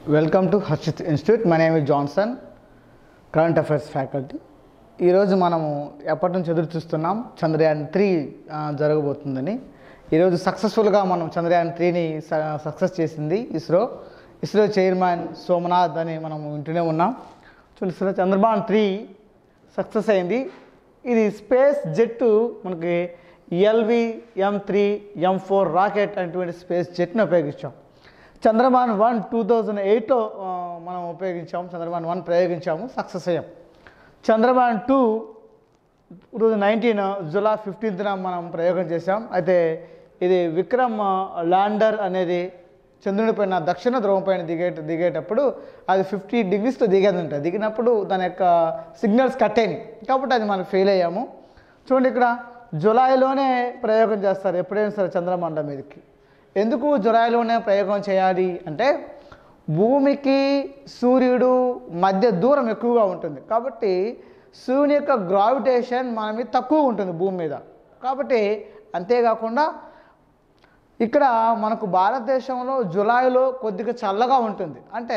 welcome to Harshith institute my name is Johnson current affairs faculty ఈరోజు మనము ఎప్పటి నుంచి ఎదురు చూస్తున్నాం చంద్రయాన్ త్రీ జరగబోతుందని ఈరోజు సక్సెస్ఫుల్గా మనం చంద్రయాన్ త్రీని సక్సెస్ చేసింది ఇస్రో ఇస్రో చైర్మన్ సోమనాథ్ అని మనం వింటూనే ఉన్నాం చూడండి ఇస్రో చంద్రబాన్ త్రీ సక్సెస్ అయింది ఇది స్పేస్ జెట్ మనకి LV M three M four rocket అనేటువంటి స్పేస్ జెట్ని ఉపయోగించాం చంద్రమాన్ వన్ టూ థౌజండ్ ఎయిట్లో మనం ఉపయోగించాము చంద్రమాన్ వన్ ప్రయోగించాము సక్సెస్ అయ్యాం Chandrayaan two two thousand nineteen July ఫిఫ్టీన్త్న మనం ప్రయోగం చేశాం అయితే ఇది విక్రమ్ ల్యాండర్ అనేది చంద్రుని పైన దక్షిణ ధ్రువం పైన దిగే దిగేటప్పుడు అది ఫిఫ్టీ డిగ్రీస్తో దిగేదంట దిగినప్పుడు దాని యొక్క సిగ్నల్స్ కట్ అయినాయి కాబట్టి అది మనం ఫెయిల్ అయ్యాము చూడండి ఇక్కడ జులైలోనే ప్రయోగం చేస్తారు ఎప్పుడైనా సరే చంద్రమండలం మీదకి ఎందుకు జులైలోనే ప్రయోగం చేయాలి అంటే భూమికి సూర్యుడు మధ్య దూరం ఎక్కువగా ఉంటుంది కాబట్టి సూర్యుని యొక్క గ్రావిటేషన్ మన మీద తక్కువ ఉంటుంది భూమి మీద కాబట్టి అంతేకాకుండా ఇక్కడ మనకు భారతదేశంలో జులైలో కొద్దిగా చల్లగా ఉంటుంది అంటే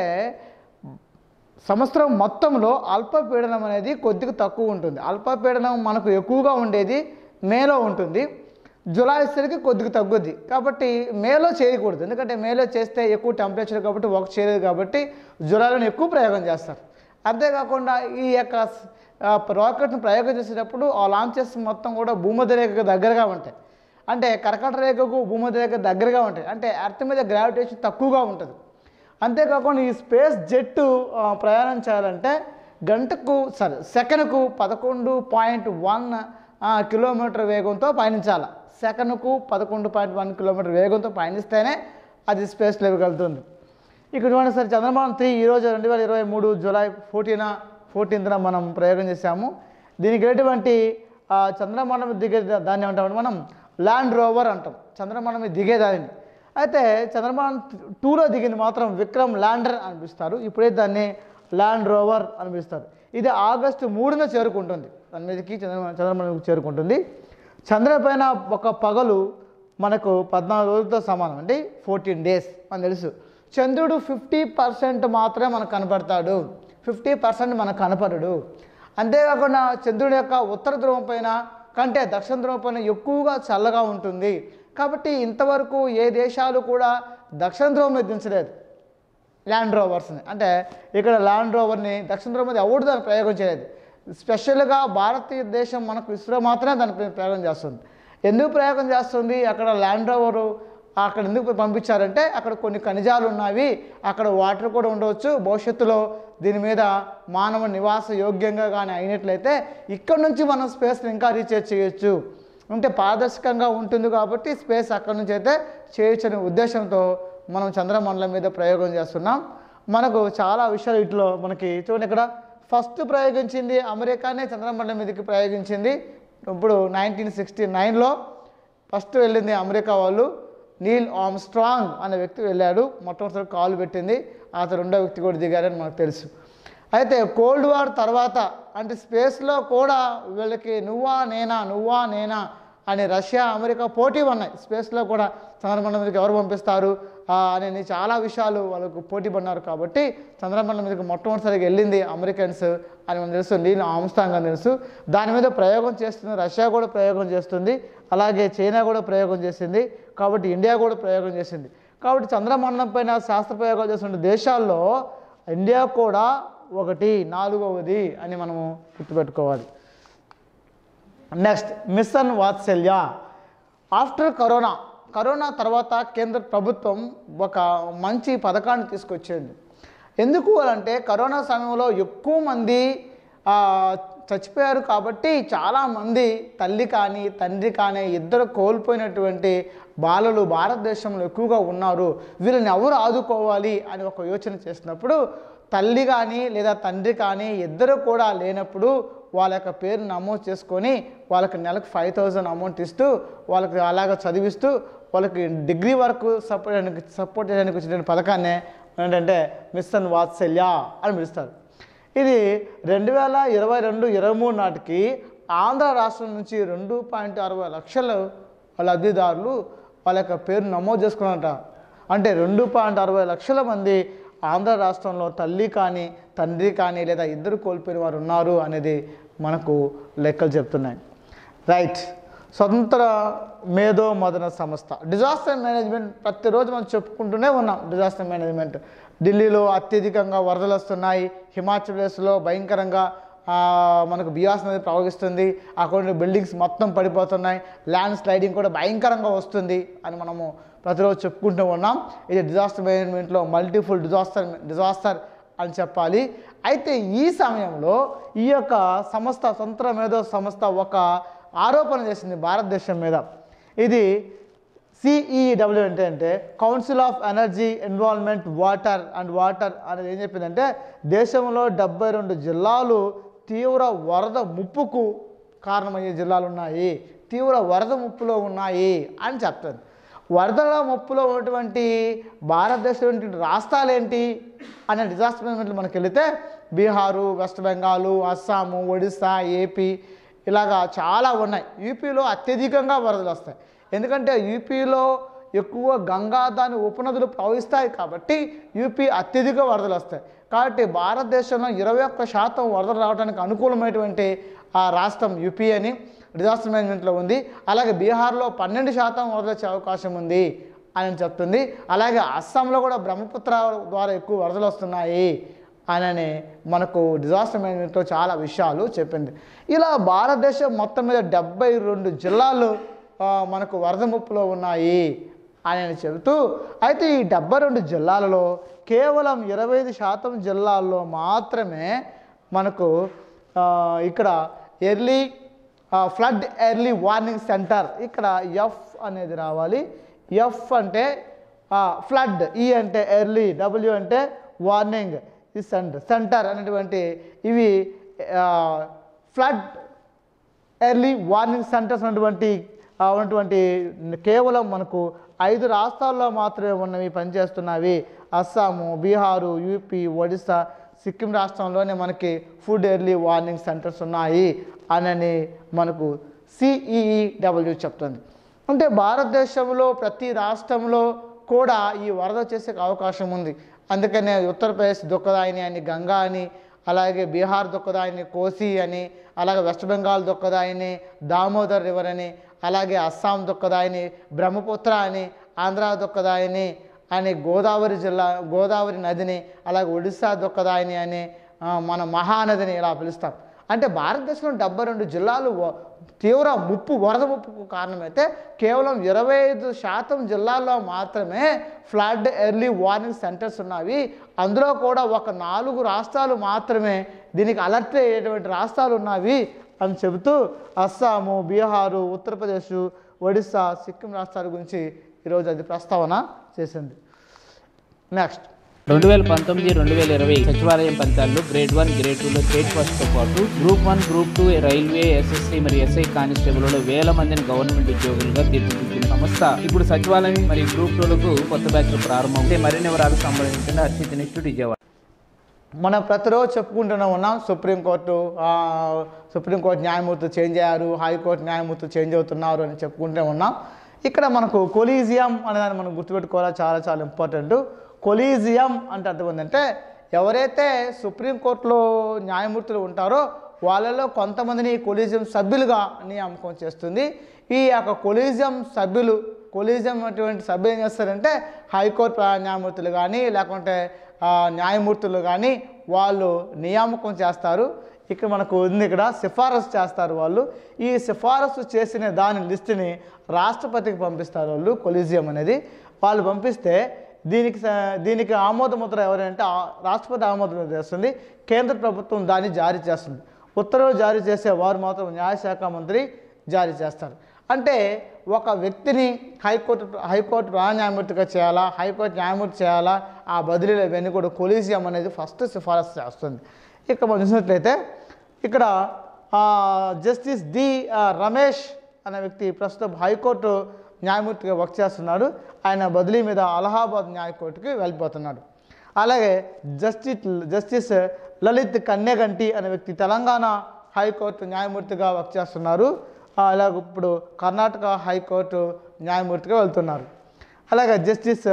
సంవత్సరం మొత్తంలో అల్పపీడనం అనేది కొద్దిగా తక్కువ ఉంటుంది అల్పపీడనం మనకు ఎక్కువగా ఉండేది మేలో ఉంటుంది జులై వచ్చేసరికి కొద్దిగా తగ్గుద్ది కాబట్టి మేలో చేయకూడదు ఎందుకంటే మేలో చేస్తే ఎక్కువ టెంపరేచర్ కాబట్టి వర్క్ చేయలేదు కాబట్టి జులైలో ఎక్కువ ప్రయోగం చేస్తారు అంతేకాకుండా ఈ యొక్క ఆ, రాకెట్ను ప్రయోగం చేసేటప్పుడు ఆ లాంచెస్ మొత్తం కూడా భూమధ్య రేఖకు దగ్గరగా ఉంటాయి అంటే కర్కట రేఖకు భూమధ్య రేఖ దగ్గరగా ఉంటాయి అంటే ఎర్త్ మీద గ్రావిటేషన్ తక్కువగా ఉంటుంది అంతేకాకుండా ఈ స్పేస్ జెట్టు ఆ, ప్రయాణం చేయాలంటే గంటకు సరే సెకనుకు పదకొండు పాయింట్ వన్ కిలోమీటర్ వేగంతో పయనించాలి సెకనుకు పదకొండు పాయింట్ వన్ కిలోమీటర్ వేగంతో పయనిస్తేనే అది స్పేస్ లెవెల్కి వెళ్తుంది ఇక్కడ చూడండి సార్ చంద్రబాబు త్రీ ఈరోజు రెండు వేల ఇరవై మూడు జూలై ఫోర్టీన ఫోర్టీన్త్న మనం ప్రయోగం చేశాము దీనికి ఎటువంటి ఆ, చంద్రమండలం దిగే దాన్ని ఏమంటామంటే మనం ల్యాండ్ రోవర్ అంటాం చంద్రమండలం మీద దిగే దానిని అయితే చంద్రమండలం టూలో దిగింది మాత్రం విక్రమ్ ల్యాండర్ అనిపిస్తారు ఇప్పుడే దాన్ని ల్యాండ్ రోవర్ అనిపిస్తారు ఇది ఆగస్టు మూడున చేరుకుంటుంది దాని మీదకి చంద్ర చంద్రమండలం చేరుకుంటుంది చంద్రపైన ఒక పగలు మనకు పద్నాలుగు రోజులతో సమానం అంటే ఫోర్టీన్ డేస్ మనకు తెలుసు చంద్రుడు ఫిఫ్టీ పర్సెంట్ మాత్రమే మనకు కనపడతాడు ఫిఫ్టీ పర్సెంట్ మనకు కనపడడు అంతేకాకుండా చంద్రుడి యొక్క ఉత్తర ధ్రువం పైన కంటే దక్షిణ ధ్రువం పైన ఎక్కువగా చల్లగా ఉంటుంది కాబట్టి ఇంతవరకు ఏ దేశాలు కూడా దక్షిణ ధ్రువం మీద దించలేదు ల్యాండ్ రోవర్స్ని అంటే ఇక్కడ ల్యాండ్ రోవర్ని దక్షిణ ధ్రువం మీద ఎవరు దాన్ని ప్రయోగం చేయలేదు స్పెషల్గా భారతదేశం మనకు ఇస్రో మాత్రమే దాని పైన ప్రయోగం చేస్తుంది ఎందుకు ప్రయోగం చేస్తుంది అక్కడ ల్యాండ్ రోవరు అక్కడ ఎందుకు పంపించారంటే అక్కడ కొన్ని ఖనిజాలు ఉన్నవి అక్కడ వాటర్ కూడా ఉండవచ్చు భవిష్యత్తులో దీని మీద మానవ నివాస యోగ్యంగా కానీ అయినట్లయితే ఇక్కడ నుంచి మనం స్పేస్ని ఇంకా రీఛార్జ్ చేయొచ్చు అంటే పారదర్శకంగా ఉంటుంది కాబట్టి స్పేస్ అక్కడి నుంచి అయితే చేయొచ్చు అనే ఉద్దేశంతో మనం చంద్రమండలం మీద ప్రయోగం చేస్తున్నాం మనకు చాలా విషయాలు వీటిలో మనకి చూడండి ఇక్కడ ఫస్ట్ ప్రయోగించింది అమెరికానే చంద్రమండలం మీదకి ప్రయోగించింది ఇప్పుడు నైన్టీన్ సిక్స్టీ నైన్లో ఫస్ట్ వెళ్ళింది అమెరికా వాళ్ళు నీల్ ఆమ్ స్ట్రాంగ్ అనే వ్యక్తి వెళ్ళాడు మొట్టమొదటి కాలు పెట్టింది ఆ తర్వాత రెండో వ్యక్తి కూడా దిగారని మనకు తెలుసు అయితే కోల్డ్ వార్ తర్వాత అంటే స్పేస్లో కూడా వీళ్ళకి నువ్వా నేనా నువ్వా నేనా అని రష్యా అమెరికా పోటీ ఉన్నాయి స్పేస్లో కూడా చంద్రమండలం మీదకి ఎవరు పంపిస్తారు ఆ, అని చాలా విషయాలు వాళ్ళకు పోటీ పడినారు కాబట్టి చంద్రమండలం మీదకి మొట్టమొదటిసారిగా వెళ్ళింది అమెరికన్స్ అని మనకు తెలుసు నీళ్ళు ఆమ్స్టాంగ్ అని తెలుసు దాని మీద ప్రయోగం చేస్తుంది రష్యా కూడా ప్రయోగం చేస్తుంది అలాగే చైనా కూడా ప్రయోగం చేసింది కాబట్టి ఇండియా కూడా ప్రయోగం చేసింది కాబట్టి చంద్రమండలం పైన శాస్త్ర ప్రయోగాలు చేస్తున్న దేశాల్లో ఇండియా కూడా ఒకటి నాలుగవది అని మనము గుర్తుపెట్టుకోవాలి next mission Vatsalya after corona corona తర్వాత కేంద్ర ప్రభుత్వం ఒక మంచి పథకాన్ని తీసుకొచ్చింది ఎందుకు అంటే కరోనా సమయంలో ఎక్కువ మంది ఆ, చచ్చిపోయారు కాబట్టి చాలామంది తల్లి కానీ తండ్రి కానీ ఇద్దరు కోల్పోయినటువంటి బాలలు భారతదేశంలో ఎక్కువగా ఉన్నారు వీళ్ళని ఎవరు ఆదుకోవాలి అని ఒక యోచన చేసినప్పుడు తల్లి కానీ లేదా తండ్రి కానీ ఇద్దరు కూడా లేనప్పుడు వాళ్ళ యొక్క పేరు నమోదు చేసుకొని వాళ్ళకి నెలకు ఫైవ్ థౌజండ్ అమౌంట్ ఇస్తూ వాళ్ళకి అలాగ చదివిస్తూ వాళ్ళకి డిగ్రీ వరకు సపోర్ట్ చేయడానికి సపోర్ట్ చేయడానికి వచ్చిన పథకాన్ని ఏంటంటే మిషన్ వాత్సల్య అని పిలుస్తారు ఇది రెండు వేల ఇరవై రెండు ఇరవై మూడు నాటికి ఆంధ్ర రాష్ట్రం నుంచి రెండు పాయింట్ అరవై లక్షల లబ్ధిదారులు వాళ్ళ యొక్క పేరు నమోదు చేసుకున్నారట అంటే రెండు పాయింట్ అరవై లక్షల మంది ఆంధ్ర రాష్ట్రంలో తల్లి కానీ తండ్రి కానీ లేదా ఇద్దరు కోల్పోయిన వారు ఉన్నారు అనేది మనకు లెక్కలు చెప్తున్నాయి రైట్ స్వతంత్ర మేధో మదన సంస్థ డిజాస్టర్ మేనేజ్మెంట్ ప్రతిరోజు మనం చెప్పుకుంటూనే ఉన్నాం డిజాస్టర్ మేనేజ్మెంట్ ఢిల్లీలో అత్యధికంగా వరదలు వస్తున్నాయి హిమాచల్ ప్రదేశ్లో భయంకరంగా ఆ, మనకు బియాస్ నది ప్రవహిస్తుంది అక్కడ బిల్డింగ్స్ మొత్తం పడిపోతున్నాయి ల్యాండ్ స్లైడింగ్ కూడా భయంకరంగా వస్తుంది అని మనము ప్రతిరోజు చెప్పుకుంటూ ఉన్నాం ఇది డిజాస్టర్ మేనేజ్మెంట్లో మల్టిపుల్ డిజాస్టర్ డిజాస్టర్ అని చెప్పాలి అయితే ఈ సమయంలో ఈ యొక్క సంస్థ స్వతంత్ర మేధో సంస్థ ఒక ఆరోపణ చేసింది భారతదేశం మీద ఇది సిఈడబ్ల్యూ అంటే అంటే council of energy environment water and water అనేది ఏం చెప్పిందంటే దేశంలో డెబ్బై రెండు జిల్లాలు తీవ్ర వరద ముప్పుకు కారణమయ్యే జిల్లాలు ఉన్నాయి తీవ్ర వరద ముప్పులో ఉన్నాయి అని చెప్తుంది వరదల ముప్పులో ఉన్నటువంటి భారతదేశం రాష్ట్రాలు ఏంటి అనే డిజాస్టర్ మేనేజ్మెంట్లో మనకి వెళితే బీహారు వెస్ట్ బెంగాలు అస్సాము ఒడిస్సా ఏపీ ఇలాగా చాలా ఉన్నాయి యూపీలో అత్యధికంగా వరదలు వస్తాయి ఎందుకంటే యూపీలో ఎక్కువ గంగా దాని ఉపనదులు ప్రవహిస్తాయి కాబట్టి యూపీ అత్యధిక వరదలు వస్తాయి కాబట్టి భారతదేశంలో ఇరవై ఒక్క శాతం వరదలు రావడానికి అనుకూలమైనటువంటి ఆ రాష్ట్రం యూపీ అని డిజాస్టర్ మేనేజ్మెంట్లో ఉంది అలాగే బీహార్లో పన్నెండు శాతం వరదలు వచ్చే అవకాశం ఉంది అని చెప్తుంది అలాగే అస్సాంలో కూడా బ్రహ్మపుత్ర ద్వారా ఎక్కువ వరదలు వస్తున్నాయి అని మనకు డిజాస్టర్ మేనేజ్మెంట్లో చాలా విషయాలు చెప్పింది ఇలా భారతదేశం మొత్తం మీద డెబ్బై రెండు జిల్లాలు ఆ, మనకు వరద ముప్పులో ఉన్నాయి అని చెబుతూ అయితే ఈ డెబ్బై రెండు జిల్లాలలో కేవలం ఇరవై ఐదు శాతం జిల్లాల్లో మాత్రమే మనకు ఆ, ఇక్కడ early flood early warning centre ఇక్కడ ఎఫ్ అనేది రావాలి ఎఫ్ అంటే ఫ్లడ్ ఈ అంటే ఎర్లీ డబ్ల్యూ అంటే వార్నింగ్ ఈ సెంటర్ సెంటర్ అనేటువంటి ఇవి ఫ్లడ్ ఎర్లీ వార్నింగ్ సెంటర్స్ ఉన్నటువంటి ఆ, ఉన్నటువంటి కేవలం మనకు ఐదు రాష్ట్రాల్లో మాత్రమే ఉన్నవి పనిచేస్తున్నవి అస్సాము బీహారు యూపీ ఒడిశా సిక్కిం రాష్ట్రంలోనే మనకి ఫుడ్ ఎర్లీ వార్నింగ్ సెంటర్స్ ఉన్నాయి అని మనకు సిఈఈడబ్ల్యూ చెప్తుంది అంటే భారతదేశంలో ప్రతి రాష్ట్రంలో కూడా ఈ వరద చేసే అవకాశం ఉంది అందుకనే ఉత్తరప్రదేశ్ దుఃఖదాయిని అని గంగా అని అలాగే బీహార్ దుఃఖదాయిని కోసి అని అలాగే వెస్ట్ బెంగాల్ దుఃఖదాయిని దామోదర్ రివర్ అని అలాగే అస్సాం దుఃఖదాయిని బ్రహ్మపుత్ర అని ఆంధ్ర దుఃఖదాయిని అని గోదావరి జిల్లా గోదావరి నదిని అలాగే ఒడిశా దుఃఖదాయిని అని ఆ, మన మహానదిని ఇలా పిలుస్తాం అంటే భారతదేశంలో డెబ్బై రెండు జిల్లాలు వ- తీవ్ర ముప్పు వరద ముప్పుకు కారణమైతే కేవలం ఇరవై ఐదు శాతం జిల్లాల్లో మాత్రమే ఫ్లడ్ ఎర్లీ వార్నింగ్ సెంటర్స్ ఉన్నవి అందులో కూడా ఒక నాలుగు రాష్ట్రాలు మాత్రమే దీనికి అలర్ట్ అయ్యేటువంటి రాష్ట్రాలు ఉన్నవి అని చెబుతూ అస్సాము బీహారు ఉత్తరప్రదేశ్ ఒడిస్సా సిక్కిం రాష్ట్రాల గురించి ఈరోజు అది ప్రస్తావన చేసింది నెక్స్ట్ రెండు వేల పంతొమ్మిది రెండు వేల ఇరవై సచివాలయం ఫలితాల్లో గ్రేడ్ వన్ గ్రేడ్ టూలో స్టేట్ ఫస్ట్ తో పాటు group one group two railway SSC మరియు ఎస్ఐ కానిస్టేబుల్లో వేల మందిని గవర్నమెంట్ ఉద్యోగులుగా తీర్చిదిద్దిన సంస్థ ఇప్పుడు సచివాలయం మరియు గ్రూప్ టూలకు కొత్త బ్యాచ్ ప్రారంభం అయితే మరిన్ని వివరాలు సంబంధించిన అర్చిత్ ఇన్స్టిట్యూట్ విజయవాడ మనం ప్రతిరోజు చెప్పుకుంటూనే ఉన్నాం సుప్రీంకోర్టు ఆ, సుప్రీంకోర్టు న్యాయమూర్తులు చేంజ్ అయ్యారు హైకోర్టు న్యాయమూర్తులు చేంజ్ అవుతున్నారు అని చెప్పుకుంటూనే ఉన్నాం ఇక్కడ మనకు కొలీజియం అనేదాన్ని మనం గుర్తుపెట్టుకోవాలి చాలా చాలా ఇంపార్టెంట్ కొలీజియం అంటే అర్థం ఏంటంటే ఎవరైతే సుప్రీంకోర్టులో న్యాయమూర్తులు ఉంటారో వాళ్ళలో కొంతమందిని కొలీజియం సభ్యులుగా నియామకం చేస్తుంది ఈ యొక్క కొలీజియం సభ్యులు కొలీజియం అటువంటి సభ్యులు ఏం చేస్తారంటే హైకోర్టు ప్రధాన న్యాయమూర్తులు కానీ లేకుంటే ఆ, న్యాయమూర్తులు కానీ వాళ్ళు నియామకం చేస్తారు ఇక్కడ మనకు ఉంది ఇక్కడ సిఫారసు చేస్తారు వాళ్ళు ఈ సిఫారసు చేసిన దాని లిస్టుని రాష్ట్రపతికి పంపిస్తారు వాళ్ళు కొలీజియం అనేది వాళ్ళు పంపిస్తే దీనికి స- దీనికి ఆమోద ముద్ర ఎవరంటే ఆ- రాష్ట్రపతి ఆమోద ముద్ర చేస్తుంది కేంద్ర ప్రభుత్వం దాన్ని జారీ చేస్తుంది ఉత్తర్వులు జారీ చేసే వారు మాత్రం న్యాయశాఖ మంత్రి జారీ చేస్తారు అంటే ఒక వ్యక్తిని హైకోర్టు హైకోర్టు ప్రధాన న్యాయమూర్తిగా చేయాలా హైకోర్టు న్యాయమూర్తి చేయాలా ఆ బదిలీలు ఇవన్నీ కూడా కొలీజియం అనేది ఫస్ట్ సిఫారసు చేస్తుంది ఇక్కడ మనం చూసినట్లయితే ఇక్కడ ఆ, జస్టిస్ డి ఆ, రమేష్ అనే వ్యక్తి ప్రస్తుతం హైకోర్టు న్యాయమూర్తిగా వర్క్ చేస్తున్నాడు ఆయన బదిలీ మీద అలహాబాద్ న్యాయకోర్టుకి వెళ్ళిపోతున్నాడు అలాగే జస్టిస్ జస్టిస్ లలిత్ కన్యగంటి అనే వ్యక్తి తెలంగాణ హైకోర్టు న్యాయమూర్తిగా వర్క్ చేస్తున్నారు ఆ, అలాగే ఇప్పుడు కర్ణాటక హైకోర్టు న్యాయమూర్తిగా వెళ్తున్నారు అలాగే జస్టిస్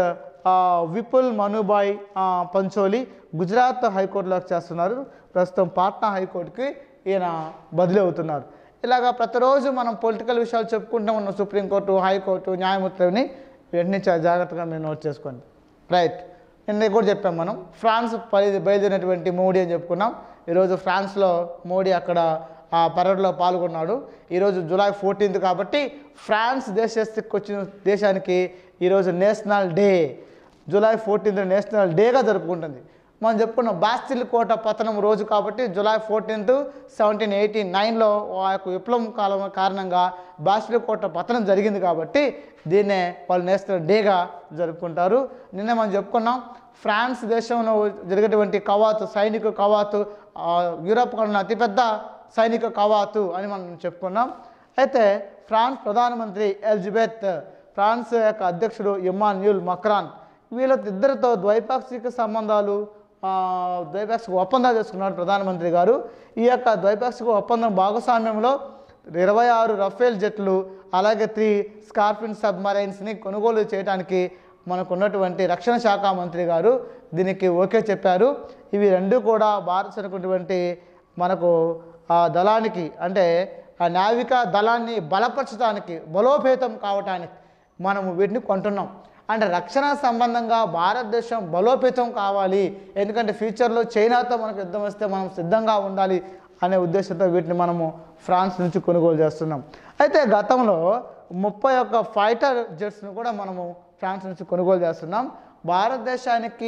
ఆ, విపుల్ మనుబాయ్ ఆ, పంచోలి గుజరాత్ హైకోర్టులో చేస్తున్నారు ప్రస్తుతం పాట్నా హైకోర్టుకి ఈయన బదిలీ అవుతున్నారు ఇలాగా ప్రతిరోజు మనం పొలిటికల్ విషయాలు చెప్పుకుంటూ ఉన్నాం సుప్రీంకోర్టు హైకోర్టు న్యాయమూర్తులని వెంటనే చాలా జాగ్రత్తగా మీరు నోట్ చేసుకోండి రైట్ నిన్న కూడా చెప్పాం మనం ఫ్రాన్స్ బయలు బయలుదేరినటువంటి మోడీ అని చెప్పుకున్నాం ఈరోజు ఫ్రాన్స్లో మోడీ అక్కడ ఆ పరేడ్లో పాల్గొన్నాడు ఈరోజు జూలై ఫోర్టీన్త్ కాబట్టి ఫ్రాన్స్ దేశస్థితికి వచ్చిన దేశానికి ఈరోజు national day July fourteenth national డేగా జరుపుకుంటుంది మనం చెప్పుకున్నాం బాస్టిల్ కోట పతనం రోజు కాబట్టి జూలై ఫోర్టీన్త్ సెవెంటీన్ ఎయిటీ నైన్లో ఆ యొక్క విప్లవం కాలం కారణంగా బాస్టిల్ కోట పతనం జరిగింది కాబట్టి దీన్నే వాళ్ళు నేషనల్ డేగా జరుపుకుంటారు నిన్న మనం చెప్పుకున్నాం ఫ్రాన్స్ దేశంలో జరిగేటువంటి కవాతు సైనిక కవాతు ఆ, యూరోప్ కన్నా అతిపెద్ద సైనిక కవాతు అని మనం చెప్పుకున్నాం అయితే ఫ్రాన్స్ ప్రధానమంత్రి ఎలిజబెత్ ఫ్రాన్స్ యొక్క అధ్యక్షుడు ఇమాన్యుల్ మక్రాన్ వీళ్ళ ఇద్దరితో ద్వైపాక్షిక సంబంధాలు ఆ, ద్వైపాక్షిక ఒప్పందాలు చేసుకున్నాడు ప్రధానమంత్రి గారు ఈ యొక్క ద్వైపాక్షిక ఒప్పందం భాగస్వామ్యంలో ఇరవై ఆరు రఫేల్ జెట్లు అలాగే త్రీ స్కార్పిన్ సబ్మరైన్స్ని కొనుగోలు చేయడానికి మనకు ఉన్నటువంటి రక్షణ శాఖ మంత్రి గారు దీనికి ఓకే చెప్పారు ఇవి రెండు కూడా భారత్ అనుకున్నటువంటి మనకు ఆ దళానికి అంటే ఆ నావికా దళాన్ని బలపరచడానికి బలోపేతం కావటానికి మనము వీటిని కొంటున్నాం అంటే రక్షణ సంబంధంగా భారతదేశం బలోపేతం కావాలి ఎందుకంటే ఫ్యూచర్లో చైనాతో మనకు యుద్ధం వస్తే మనం సిద్ధంగా ఉండాలి అనే ఉద్దేశంతో వీటిని మనము ఫ్రాన్స్ నుంచి కొనుగోలు చేస్తున్నాం అయితే గతంలో ముప్పై ఒక్క ఫైటర్ జెట్స్ను కూడా మనము ఫ్రాన్స్ నుంచి కొనుగోలు చేస్తున్నాం భారతదేశానికి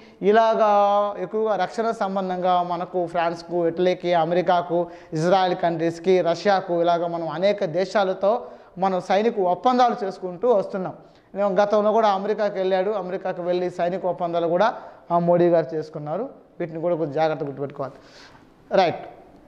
ఇలాగా ఎక్కువగా రక్షణ సంబంధంగా మనకు ఫ్రాన్స్కు ఇటలీకి అమెరికాకు ఇజ్రాయెల్ కంట్రీస్కి రష్యాకు ఇలాగ మనం అనేక దేశాలతో మనం సైనిక ఒప్పందాలు చేసుకుంటూ వస్తున్నాం మేము గతంలో కూడా అమెరికాకి వెళ్ళాడు అమెరికాకి వెళ్ళి సైనిక ఒప్పందాలు కూడా ఆ మోడీ గారు చేసుకున్నారు వీటిని కూడా కొంచెం జాగ్రత్త గుర్తుపెట్టుకోవాలి రైట్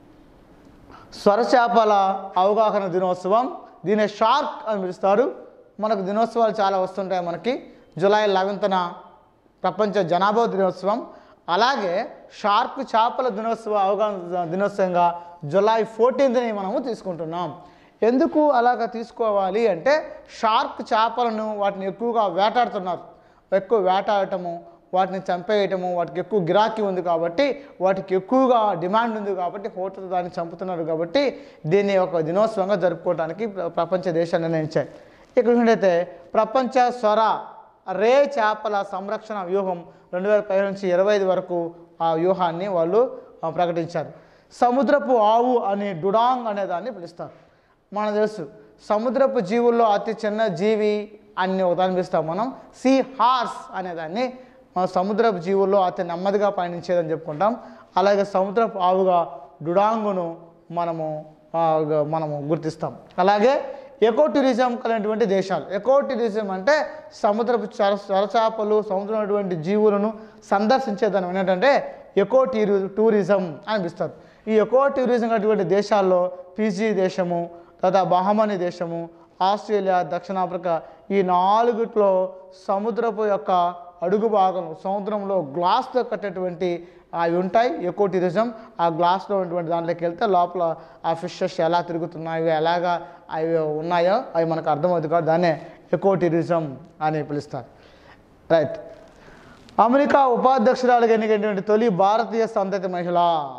స్వరచేపల అవగాహన దినోత్సవం దీన్ని షార్క్ అని పిలుస్తారు మనకు దినోత్సవాలు చాలా వస్తుంటాయి మనకి జూలై లెవెన్త్న ప్రపంచ జనాభా దినోత్సవం అలాగే షార్క్ చేపల దినోత్సవ అవగాహన దినోత్సవంగా జూలై ఫోర్టీన్త్ని మనము తీసుకుంటున్నాం ఎందుకు అలాగ తీసుకోవాలి అంటే షార్క్ చేపలను వాటిని ఎక్కువగా వేటాడుతున్నారు ఎక్కువ వేటాడటము వాటిని చంపేయటము వాటికి ఎక్కువ గిరాకీ ఉంది కాబట్టి వాటికి ఎక్కువగా డిమాండ్ ఉంది కాబట్టి హోటల్ దాన్ని చంపుతున్నారు కాబట్టి దీన్ని ఒక దినోత్సవంగా జరుపుకోవడానికి ప్ర- ప్రపంచ దేశాలు నిర్ణయించాయి ఇక్కడ చూసినట్టయితే ప్రపంచ స్వర రే చేపల సంరక్షణ వ్యూహం రెండు వేల పదిహేను నుంచి ఇరవై ఐదు వరకు ఆ వ్యూహాన్ని వాళ్ళు ఆ, ప్రకటించారు సముద్రపు ఆవు అని డుడాంగ్ అనే దాన్ని పిలుస్తారు మనకు తెలుసు సముద్రపు జీవుల్లో అతి చిన్న జీవి అని ఒకదాన్ని పిలుస్తాం మనం సీ హార్స్ అనేదాన్ని మన సముద్రపు జీవుల్లో అతి నెమ్మదిగా పయనించేదని చెప్పుకుంటాం అలాగే సముద్రపు ఆవుగా డుడాంగును మనము ఆ, గ- మనము గుర్తిస్తాం అలాగే ఎకో టూరిజం కలిగినటువంటి దేశాలు ఎకో టూరిజం అంటే సముద్రపు చర చరచాపలు సముద్రం ఉన్నటువంటి జీవులను సందర్శించేదాన్ని ఏంటంటే ఎకో టూరి టూరిజం అని పిలుస్తారు ఈ ఎకో టూరిజం అటువంటి దేశాల్లో ఫిజీ దేశము తర్వాత బహమని దేశము ఆస్ట్రేలియా దక్షిణాఫ్రికా ఈ నాలుగిట్లో సముద్రపు యొక్క అడుగు భాగం సముద్రంలో గ్లాస్తో కట్టేటువంటి అవి ఉంటాయి ఎకో టూరిజం ఆ గ్లాస్లో ఉన్నటువంటి దాంట్లోకి వెళ్తే లోపల ఆ ఫిషెస్ ఎలా తిరుగుతున్నాయో ఎలాగా అవి ఉన్నాయో అవి మనకు అర్థమవుతుంది కాబట్టి దాన్నే ఎకో టూరిజం అని పిలుస్తారు రైట్ అమెరికా ఉపాధ్యక్షురాలుగా ఎన్నికైనటువంటి తొలి భారతీయ సంతతి మహిళ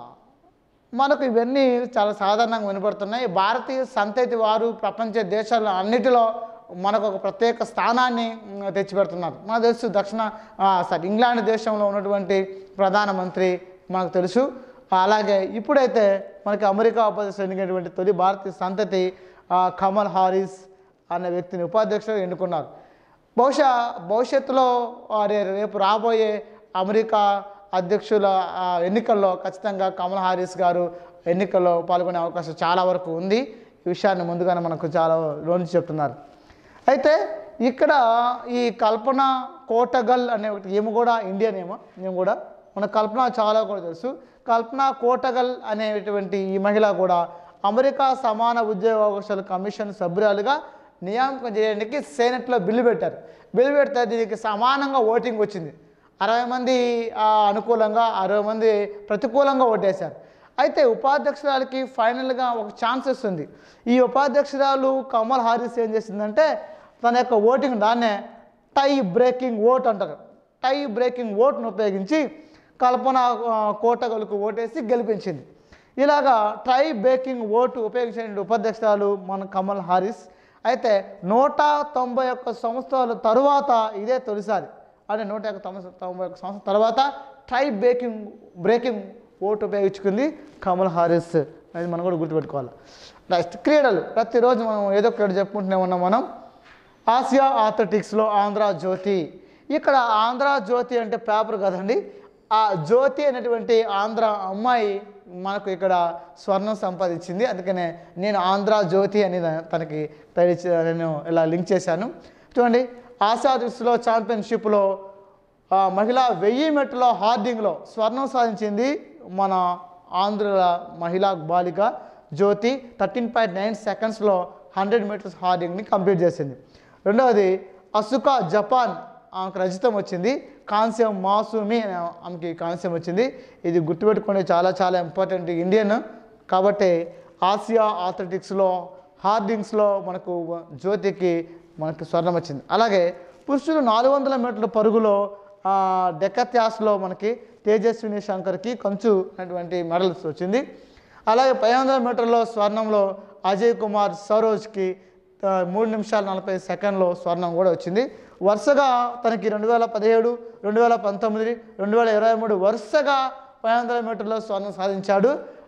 మనకు ఇవన్నీ చాలా సాధారణంగా వినపడుతున్నాయి భారతీయ సంతతి వారు ప్రపంచ దేశాల అన్నిటిలో మనకు ఒక ప్రత్యేక స్థానాన్ని మ్, తెచ్చిపెడుతున్నారు మనకు తెలుసు దక్షిణ సారీ ఇంగ్లాండ్ దేశంలో ఉన్నటువంటి ప్రధానమంత్రి మనకు తెలుసు అలాగే ఇప్పుడైతే మనకి అమెరికా ఉపాధ్యక్షుడు ఎన్నికైనటువంటి తొలి భారతీయ సంతతి ఆ, కమల్ హారిస్ అనే వ్యక్తిని ఉపాధ్యక్షుడు ఎన్నుకున్నారు బహుశా భవిష్యత్తులో ఆ, రే- రేపు రాబోయే అమెరికా అధ్యక్షుల ఆ, ఎన్నికల్లో ఖచ్చితంగా కమల్ హారిస్ గారు ఎన్నికల్లో పాల్గొనే అవకాశం చాలా వరకు ఉంది ఈ విషయాన్ని ముందుగానే మనకు చాలా లోన్స్ చెప్తున్నారు అయితే ఇక్కడ ఈ కల్పన కోటగల్ అనే ఒకటి ఏమో కూడా ఇండియన్ ఏమో మేము కూడా మన కల్పన చాలా కూడా తెలుసు కల్పన కోటగల్ అనేటువంటి ఈ మహిళ కూడా అమెరికా సమాన ఉద్యోగ అవకాశాల కమిషన్ సభ్యురాలుగా నియామకం చేయడానికి సెనెట్లో బిల్లు పెట్టారు బిల్లు పెడితే దీనికి సమానంగా ఓటింగ్ వచ్చింది అరవై మంది ఆ, అనుకూలంగా అరవై మంది ప్రతికూలంగా ఓటేశారు అయితే ఉపాధ్యక్షురాలకి ఫైనల్గా ఒక ఛాన్స్ వస్తుంది ఈ ఉపాధ్యక్షురాలు కమల్ హారిస్ ఏం చేసిందంటే తన యొక్క ఓటింగ్ దాన్నే టై బ్రేకింగ్ ఓట్ అంటారు టై బ్రేకింగ్ ఓట్ను ఉపయోగించి కల్పన ఆ, కోటగలకు ఓటేసి గెలిపించింది ఇలాగా ట్రై బ్రేకింగ్ ఓటు ఉపయోగించిన ఉపాధ్యక్షురాలు మన కమల్ హారిస్ అయితే నూట తొంభై ఒక్క సంవత్సరాల తరువాత ఇదే తొలిసారి అంటే నూట ఒక్క తొంభై తొంభై ఒక్క సంవత్సరం తర్వాత ట్రై బ్రేకింగ్ బ్రేకింగ్ ఓటు ఉపయోగించుకుంది కమల్ హారిస్ అది మనం కూడా గుర్తుపెట్టుకోవాలి నెక్స్ట్ క్రీడలు ప్రతిరోజు మనం ఏదో ఒక క్రీడ చెప్పుకుంటూనే ఉన్నాం మనం ఆసియా ఆథ్లెటిక్స్లో ఆంధ్ర జ్యోతి ఇక్కడ ఆంధ్ర జ్యోతి అంటే పేపర్ కదండి ఆ జ్యోతి అనేటువంటి ఆంధ్ర అమ్మాయి మనకు ఇక్కడ స్వర్ణం సంపాదించింది అందుకనే నేను ఆంధ్ర జ్యోతి అని దా- తనకి పేరు ఇచ్చి- నేను ఇలా లింక్ చేశాను చూడండి ఆసియా ఆథ్లెటిక్స్లో ఛాంపియన్షిప్లో ఆ, మహిళా వెయ్యి మెట్ల హార్డింగ్లో స్వర్ణం సాధించింది మన ఆంధ్ర మహిళా బాలిక జ్యోతి థర్టీన్ పాయింట్ నైన్ సెకండ్స్లో హండ్రెడ్ మీటర్స్ హార్డింగ్ని కంప్లీట్ చేసింది రెండవది అసుకా జపాన్ ఆమెకు రజితం వచ్చింది కాంస్యం మాసూమి అనే ఆమెకి కాంస్యం వచ్చింది ఇది గుర్తుపెట్టుకోండి చాలా చాలా ఇంపార్టెంట్ ఇండియన్ కాబట్టి ఆసియా ఆథ్లెటిక్స్లో హార్డింగ్స్లో మనకు జ్యోతికి మనకు స్వర్ణం వచ్చింది అలాగే పురుషులు నాలుగు వందల మీటర్ల పరుగులో ఆ, డెక్కత్యాస్లో మనకి తేజస్విని శంకర్కి కంచు అనేటువంటి మెడల్స్ వచ్చింది అలాగే పది వందల మీటర్లో స్వర్ణంలో అజయ్ కుమార్ సరోజ్కి ఆ, మూడు నిమిషాల నలభై సెకండ్లో స్వర్ణం కూడా వచ్చింది వరుసగా తనకి రెండు వేల పదిహేడు రెండు వేల పంతొమ్మిది రెండు వేల ఇరవై మూడు వరుసగా పది వందల మీటర్లో స్వర్ణం సాధించాడు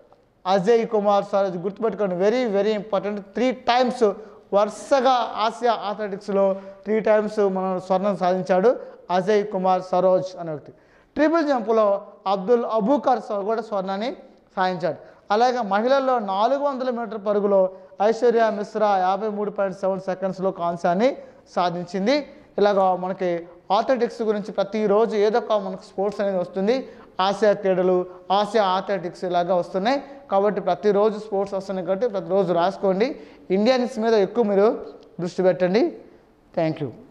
అజయ్ కుమార్ సరోజ్ గుర్తుపెట్టుకోండి very very important three times వరుసగా ఆసియా అథ్లెటిక్స్లో త్రీ టైమ్స్ మనం స్వర్ణం సాధించాడు అజయ్ కుమార్ సరోజ్ అనే వ్యక్తి ట్రిపుల్ జంప్లో అబ్దుల్ అబూకర్ స- కూడా స్వర్ణాన్ని సాధించాడు అలాగే మహిళల్లో నాలుగు వందల మీటర్ పరుగులో ఐశ్వర్య మిశ్రా యాభై మూడు పాయింట్ సెవెన్ సెకండ్స్లో కాంస్యాన్ని సాధించింది ఇలాగ మనకి అథ్లెటిక్స్ గురించి ప్రతిరోజు ఏదో ఒక మనకు స్పోర్ట్స్ అనేది వస్తుంది ఆసియా క్రీడలు ఆసియా అథ్లెటిక్స్ ఇలాగా వస్తున్నాయి కాబట్టి ప్రతిరోజు స్పోర్ట్స్ వస్తున్నాయి కాబట్టి ప్రతిరోజు రాసుకోండి ఇండియన్స్ మీద ఎక్కువ మీరు దృష్టి పెట్టండి థ్యాంక్ యూ